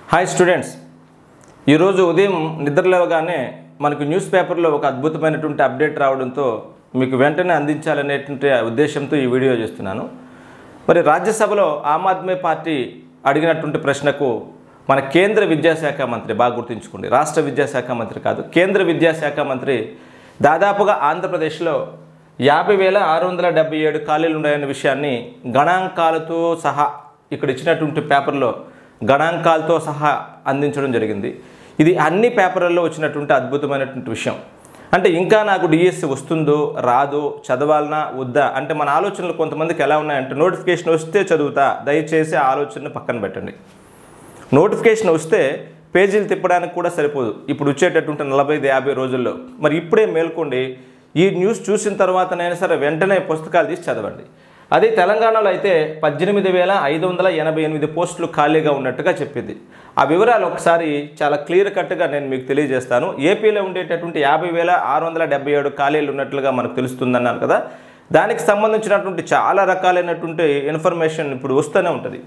hi students ఈరోజు ఉదయం నిద్రలేవగానే మనకు న్యూస్ పేపర్లో ఒక అద్భుతమైనటువంటి అప్డేట్ రావడంతో మీకు వెంటనే అందించాలనేటువంటి ఉద్దేశంతో ఈ వీడియో చేస్తున్నాను మరి రాజ్యసభలో ఆమ్ ఆద్మీ పార్టీ అడిగినటువంటి ప్రశ్నకు మన కేంద్ర విద్యాశాఖ మంత్రి బాగా గుర్తుంచుకోండి రాష్ట్ర విద్యాశాఖ మంత్రి కాదు కేంద్ర విద్యాశాఖ మంత్రి దాదాపుగా ఆంధ్రప్రదేశ్లో యాభై వేల ఆరు వందల డెబ్బై ఏడు ఖాళీలు ఉన్నాయన్న విషయాన్ని గణాంకాలతో సహా ఇక్కడ ఇచ్చినటువంటి పేపర్లో గణాంకాలతో సహా అందించడం జరిగింది ఇది అన్ని పేపర్లలో వచ్చినటువంటి అద్భుతమైనటువంటి విషయం అంటే ఇంకా నాకు డిఎస్సి వస్తుందో రాదో చదవాలనా వద్దా అంటే మన ఆలోచనలు కొంతమందికి ఎలా ఉన్నాయంటే నోటిఫికేషన్ వస్తే చదువుతా దయచేసి ఆ ఆలోచనను పక్కన పెట్టండి నోటిఫికేషన్ వస్తే పేజీలు తిప్పడానికి కూడా సరిపోదు ఇప్పుడు వచ్చేటటువంటి నలభై ఐదు యాభై రోజుల్లో మరి ఇప్పుడే మేల్కోండి ఈ న్యూస్ చూసిన తర్వాతనైనా సరే వెంటనే పుస్తకాలు తీసి చదవండి అదే తెలంగాణలో అయితే పద్దెనిమిది వేల ఐదు వందల ఎనభై ఎనిమిది పోస్టులు ఖాళీగా ఉన్నట్టుగా చెప్పింది ఆ వివరాలు ఒకసారి చాలా క్లియర్ కట్గా నేను మీకు తెలియజేస్తాను ఏపీలో ఉండేటటువంటి యాభై వేల ఆరు వందల డెబ్బై ఏడు ఖాళీలు ఉన్నట్లుగా మనకు తెలుస్తుందన్నారు కదా దానికి సంబంధించినటువంటి చాలా రకాలైనటువంటి ఇన్ఫర్మేషన్ ఇప్పుడు వస్తూనే ఉంటుంది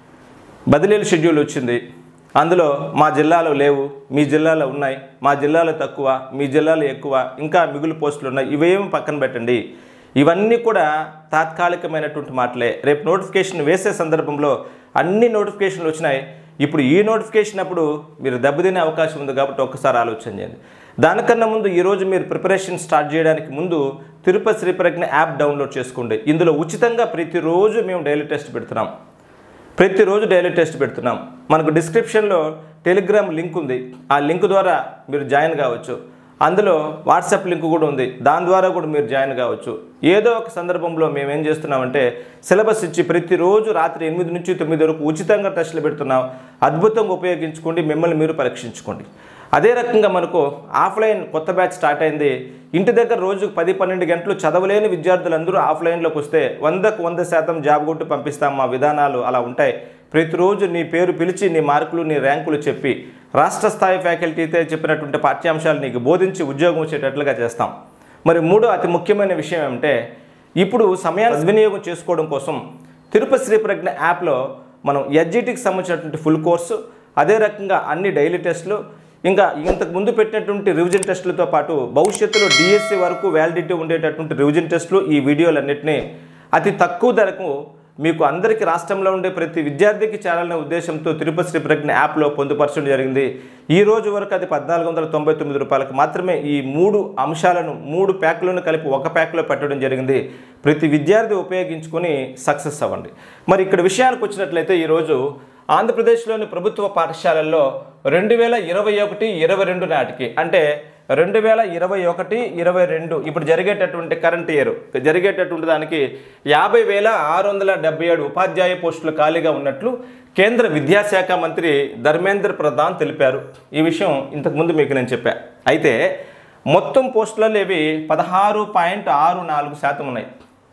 బదిలీల షెడ్యూల్ వచ్చింది అందులో మా జిల్లాలో లేవు మీ జిల్లాలో ఉన్నాయి మా జిల్లాలో తక్కువ మీ జిల్లాలో ఎక్కువ ఇంకా మిగులు పోస్టులు ఉన్నాయి ఇవేమి పక్కన పెట్టండి ఇవన్నీ కూడా తాత్కాలికమైనటువంటి మాటలే రేపు నోటిఫికేషన్ వేసే సందర్భంలో అన్ని నోటిఫికేషన్లు వచ్చినాయి ఇప్పుడు ఈ నోటిఫికేషన్ అప్పుడు మీరు దెబ్బతినే అవకాశం ఉంది కాబట్టి ఒక్కసారి ఆలోచన చేయండి దానికన్నా ముందు ఈరోజు మీరు ప్రిపరేషన్ స్టార్ట్ చేయడానికి ముందు తిరుపతి శ్రీ ప్రజ్ఞ యాప్ డౌన్లోడ్ చేసుకోండి ఇందులో ఉచితంగా ప్రతిరోజు మేము డైలీ టెస్ట్ పెడుతున్నాం ప్రతిరోజు డైలీ టెస్ట్ పెడుతున్నాం మనకు డిస్క్రిప్షన్లో టెలిగ్రామ్ లింక్ ఉంది ఆ లింక్ ద్వారా మీరు జాయిన్ కావచ్చు అందులో వాట్సాప్ లింక్ కూడా ఉంది దాని ద్వారా కూడా మీరు జాయిన్ కావచ్చు ఏదో ఒక సందర్భంలో మేము ఏం చేస్తున్నామంటే సిలబస్ ఇచ్చి ప్రతిరోజు రాత్రి ఎనిమిది నుంచి తొమ్మిది వరకు ఉచితంగా టెస్టులు పెడుతున్నాం అద్భుతంగా ఉపయోగించుకోండి మిమ్మల్ని మీరు పరీక్షించుకోండి అదే రకంగా మనకు ఆఫ్లైన్ కొత్త బ్యాచ్ స్టార్ట్ అయింది ఇంటి దగ్గర రోజుకు పది పన్నెండు గంటలు చదవలేని విద్యార్థులందరూ ఆఫ్లైన్లోకి వస్తే వందకు వంద శాతం జాబ్ కొట్టి పంపిస్తాం మా విధానాలు అలా ఉంటాయి ప్రతిరోజు నీ పేరు పిలిచి నీ మార్కులు నీ ర్యాంకులు చెప్పి రాష్ట్ర స్థాయి ఫ్యాకల్టీతో చెప్పినటువంటి పాఠ్యాంశాలు నీకు బోధించి ఉద్యోగం వచ్చేటట్లుగా చేస్తాం మరి మూడో అతి ముఖ్యమైన విషయం ఏమంటే ఇప్పుడు సమయాన్ని సద్వినియోగం చేసుకోవడం కోసం తిరుపతి శ్రీ ప్రజ్ఞ యాప్లో మనం ఎడ్జిటికి సంబంధించినటువంటి ఫుల్ కోర్సు అదే రకంగా అన్ని డైలీ టెస్టులు ఇంకా ఇంతకు ముందు పెట్టినటువంటి రివిజన్ టెస్టులతో పాటు భవిష్యత్తులో డిఎస్సి వరకు వ్యాలిడిటీ ఉండేటటువంటి రివిజన్ టెస్టులు ఈ వీడియోలన్నింటినీ అతి తక్కువ ధరకు మీకు అందరికీ రాష్ట్రంలో ఉండే ప్రతి విద్యార్థికి చేరాలనే ఉద్దేశంతో తిరుపతి శ్రీ ప్రజ్ఞ యాప్లో పొందుపరచడం జరిగింది ఈ రోజు వరకు అది పద్నాలుగు వందల తొంభై తొమ్మిది రూపాయలకు మాత్రమే ఈ మూడు అంశాలను మూడు ప్యాక్లను కలిపి ఒక ప్యాక్లో పెట్టడం జరిగింది ప్రతి విద్యార్థి ఉపయోగించుకొని సక్సెస్ అవ్వండి మరి ఇక్కడ విషయానికి వచ్చినట్లయితే ఈరోజు ఆంధ్రప్రదేశ్లోని ప్రభుత్వ పాఠశాలల్లో రెండు వేల ఇరవై ఒకటి ఇరవై రెండు నాటికి అంటే రెండు వేల ఇరవై ఒకటి ఇరవై రెండు ఇప్పుడు జరిగేటటువంటి కరెంట్ ఇయర్ జరిగేటటువంటి దానికి యాభై వేల ఆరు వందల డెబ్బై ఏడు ఉపాధ్యాయ పోస్టులు ఖాళీగా ఉన్నట్లు కేంద్ర విద్యాశాఖ మంత్రి ధర్మేంద్ర ప్రధాన్ తెలిపారు ఈ విషయం ఇంతకుముందు మీకు నేను చెప్పా అయితే మొత్తం పోస్టులలో ఇవి పదహారు పాయింట్ ఆరు నాలుగు శాతం ఉన్నాయి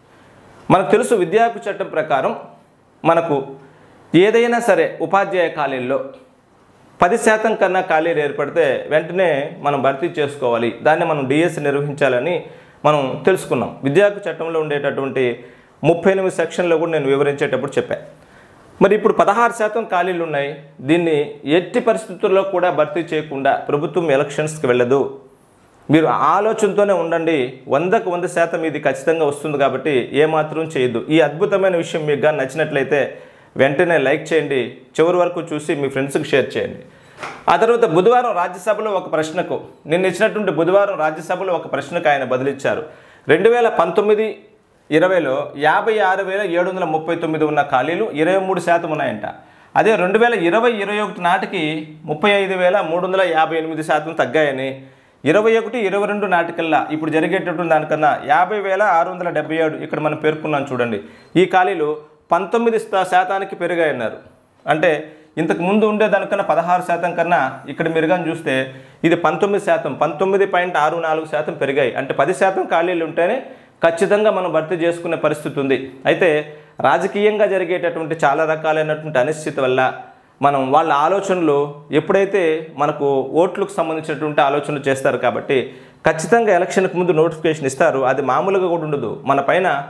మనకు తెలుసు విద్యా హక్కు చట్టం ప్రకారం మనకు ఏదైనా సరే ఉపాధ్యాయ ఖాళీల్లో పది శాతం కన్నా ఖాళీలు ఏర్పడితే వెంటనే మనం భర్తీ చేసుకోవాలి దాన్ని మనం డిఎస్సి నిర్వహించాలని మనం తెలుసుకున్నాం విద్యా హక్కు చట్టంలో ఉండేటటువంటి ముప్పై ఎనిమిది సెక్షన్లో కూడా నేను వివరించేటప్పుడు చెప్పాను మరి ఇప్పుడు పదహారు శాతం ఖాళీలు ఉన్నాయి దీన్ని ఎట్టి పరిస్థితుల్లో కూడా భర్తీ చేయకుండా ప్రభుత్వం ఎలక్షన్స్కి వెళ్ళదు మీరు ఆలోచనతోనే ఉండండి వందకు వంద శాతం ఇది ఖచ్చితంగా వస్తుంది కాబట్టి ఏమాత్రం చేయొద్దు ఈ అద్భుతమైన విషయం మీకు కానీ నచ్చినట్లయితే వెంటనే లైక్ చేయండి చివరి వరకు చూసి మీ ఫ్రెండ్స్కి షేర్ చేయండి ఆ తర్వాత బుధవారం రాజ్యసభలో ఒక ప్రశ్నకు నిన్న ఇచ్చినటువంటి బుధవారం రాజ్యసభలో ఒక ప్రశ్నకు ఆయన బదిలిచ్చారు రెండు వేల పంతొమ్మిది ఇరవైలో యాభై ఆరు వేల ఏడు వందల ముప్పై తొమ్మిది ఉన్న ఖాళీలు ఇరవై మూడు శాతం ఉన్నాయంట అదే రెండు వేల ఇరవై ఇరవై ఒకటి నాటికి ముప్పై ఐదు వేల మూడు వందల యాభై ఎనిమిది శాతం తగ్గాయని ఇరవై ఒకటి ఇరవై రెండు నాటికల్లా ఇప్పుడు జరిగేటటువంటి దానికన్నా యాభై వేల ఆరు వందల డెబ్బై ఏడు ఇక్కడ మనం పేర్కొన్నాం చూడండి ఈ ఖాళీలు పంతొమ్మిది శా- శాతానికి పెరిగాయన్నారు అంటే ఇంతకు ముందు ఉండే దానికన్నా పదహారు శాతం కన్నా ఇక్కడ మీరు కానీ చూస్తే ఇది పంతొమ్మిది శాతం పంతొమ్మిది పాయింట్ ఆరు నాలుగు శాతం పెరిగాయి అంటే పది శాతం ఖాళీలు ఉంటేనే ఖచ్చితంగా మనం భర్తీ చేసుకునే పరిస్థితి ఉంది అయితే రాజకీయంగా జరిగేటటువంటి చాలా రకాలైనటువంటి అనిశ్చితి వల్ల మనం వాళ్ళ ఆలోచనలు ఎప్పుడైతే మనకు ఓట్లకు సంబంధించినటువంటి ఆలోచనలు చేస్తారు కాబట్టి ఖచ్చితంగా ఎలక్షన్కి ముందు నోటిఫికేషన్ ఇస్తారు అది మామూలుగా కూడా ఉండదు మన పైన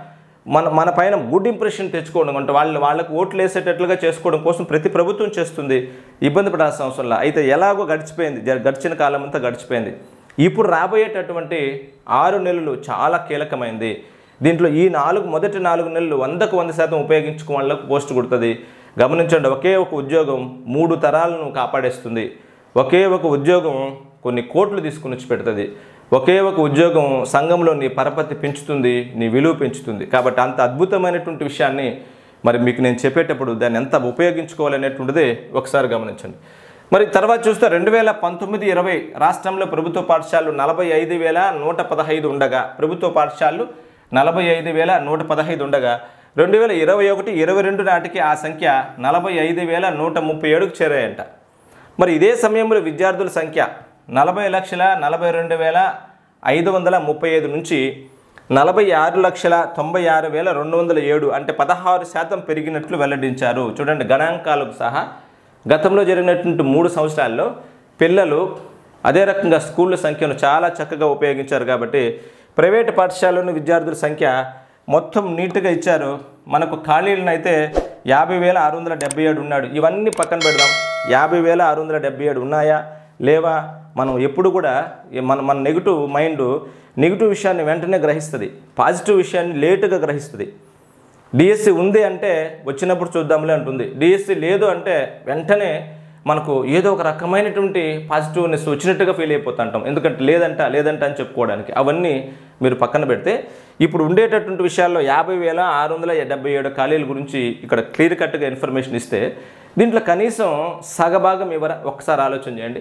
మన మన పైన గుడ్ ఇంప్రెషన్ తెచ్చుకోవడం అంటే వాళ్ళు వాళ్ళకు ఓట్లు వేసేటట్లుగా చేసుకోవడం కోసం ప్రతి ప్రభుత్వం చేస్తుంది ఇబ్బంది పడాల్సిన అవసరం లేదు అయితే ఎలాగో గడిచిపోయింది జ- గడిచిన కాలం అంతా గడిచిపోయింది ఇప్పుడు రాబోయేటటువంటి ఆరు నెలలు చాలా కీలకమైంది దీంట్లో ఈ నాలుగు మొదటి నాలుగు నెలలు వందకు వంద శాతం ఉపయోగించుకున్న వాళ్ళకు పోస్ట్ కొడుతుంది గమనించండి ఒకే ఒక ఉద్యోగం మూడు తరాలను కాపాడేస్తుంది ఒకే ఒక ఉద్యోగం కొన్ని కోట్లు తీసుకుని వచ్చి పెడుతుంది ఒకే ఒక ఉద్యోగం సంఘంలో నీ పరపతి పెంచుతుంది నీ విలువ పెంచుతుంది కాబట్టి అంత అద్భుతమైనటువంటి విషయాన్ని మరి మీకు నేను చెప్పేటప్పుడు దాన్ని ఎంత ఉపయోగించుకోవాలనేటువంటిది ఒకసారి గమనించండి మరి తర్వాత చూస్తే రెండు వేల పంతొమ్మిది ఇరవై రాష్ట్రంలో ప్రభుత్వ పాఠశాలలు నలభై ఐదు వేల నూట పదహైదు ఉండగా ప్రభుత్వ పాఠశాలలు నలభై ఐదు వేల నూట పదహైదు ఉండగా రెండు వేల ఇరవై ఒకటి ఇరవై రెండు నాటికి ఆ సంఖ్య నలభై ఐదు వేల నూట ముప్పై ఏడుకు చేరాయంట మరి ఇదే సమయంలో విద్యార్థుల సంఖ్య నలభై లక్షల నలభై రెండు వేల ఐదు వందల ముప్పై ఐదు నుంచి నలభై ఆరు లక్షల తొంభై ఆరు వేల రెండు వందల ఏడు అంటే పదహారు శాతం పెరిగినట్లు వెల్లడించారు చూడండి గణాంకాలకు సహా గతంలో జరిగినటువంటి మూడు సంవత్సరాల్లో పిల్లలు అదే రకంగా స్కూళ్ళ సంఖ్యను చాలా చక్కగా ఉపయోగించారు కాబట్టి ప్రైవేటు పాఠశాలలోని విద్యార్థుల సంఖ్య మొత్తం నీట్గా ఇచ్చారు మనకు ఖాళీలను అయితే యాభై వేల ఆరు వందల డెబ్బై ఏడు ఉన్నాడు ఇవన్నీ పక్కన పెడదాం యాభై వేల ఆరు వందల డెబ్బై ఏడు ఉన్నాయా లేవా మనం ఎప్పుడు కూడా ఈ మన మన నెగిటివ్ మైండ్ నెగిటివ్ విషయాన్ని వెంటనే గ్రహిస్తుంది పాజిటివ్ విషయాన్ని లేటుగా గ్రహిస్తుంది డిఎస్సి ఉంది అంటే వచ్చినప్పుడు చూద్దాంలే అంటుంది డిఎస్సి లేదు అంటే వెంటనే మనకు ఏదో ఒక రకమైనటువంటి పాజిటివ్నెస్ వచ్చినట్టుగా ఫీల్ అయిపోతుంటాం ఎందుకంటే లేదంట లేదంట అని చెప్పుకోవడానికి అవన్నీ మీరు పక్కన పెడితే ఇప్పుడు ఉండేటటువంటి విషయాల్లో యాభై వేల ఆరు వందల డెబ్బై ఏడు ఖాళీల గురించి ఇక్కడ క్లియర్ కట్గా ఇన్ఫర్మేషన్ ఇస్తే దీంట్లో కనీసం సగభాగం ఇవ్వరా ఒకసారి ఆలోచన చేయండి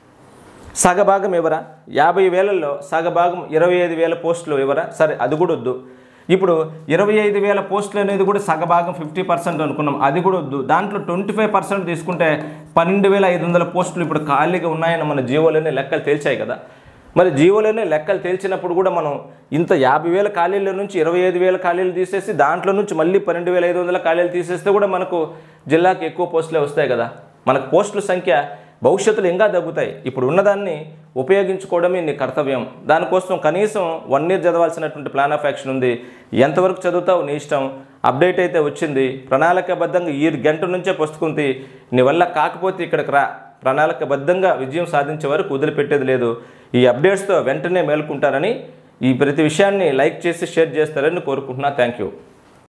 సగభాగం ఇవ్వరా యాభై వేలలో సగభాగం ఇరవై ఐదు వేల పోస్టులు ఇవ్వరా సరే అది కూడా వద్దు ఇప్పుడు ఇరవై ఐదు వేల పోస్టులు అనేది కూడా సగభాగం ఫిఫ్టీ పర్సెంట్ అనుకున్నాం అది కూడా వద్దు దాంట్లో ట్వంటీ ఫైవ్ పర్సెంట్ తీసుకుంటే పన్నెండు వేల ఐదు వందల పోస్టులు ఇప్పుడు ఖాళీగా ఉన్నాయని మన జీవోలోనే లెక్కలు తేల్చాయి కదా మరి జీవోలోనే లెక్కలు తేల్చినప్పుడు కూడా మనం ఇంత యాభై వేల ఖాళీల నుంచి ఇరవై ఐదు వేల ఖాళీలు తీసేసి దాంట్లో నుంచి మళ్ళీ పన్నెండు వేల ఐదు వందల ఖాళీలు తీసేస్తే కూడా మనకు జిల్లాకి ఎక్కువ పోస్టులే వస్తాయి కదా మనకు పోస్టుల సంఖ్య భవిష్యత్తులో ఇంకా తగ్గుతాయి ఇప్పుడు ఉన్నదాన్ని ఉపయోగించుకోవడమే నీ కర్తవ్యం దానికోసం కనీసం వన్ ఇయర్ చదవాల్సినటువంటి ప్లాన్ ఆఫ్ యాక్షన్ ఉంది ఎంతవరకు చదువుతావు నీ ఇష్టం అప్డేట్ అయితే వచ్చింది ప్రణాళికబద్ధంగా ఈ గంట నుంచే పుస్తకుంది నీ వల్ల కాకపోతే ఇక్కడికి రా ప్రణాళికబద్ధంగా విజయం సాధించే వరకు వదిలిపెట్టేది లేదు ఈ అప్డేట్స్తో వెంటనే మేల్కుంటారని ఈ ప్రతి విషయాన్ని లైక్ చేసి షేర్ చేస్తారని కోరుకుంటున్నా థ్యాంక్ యూ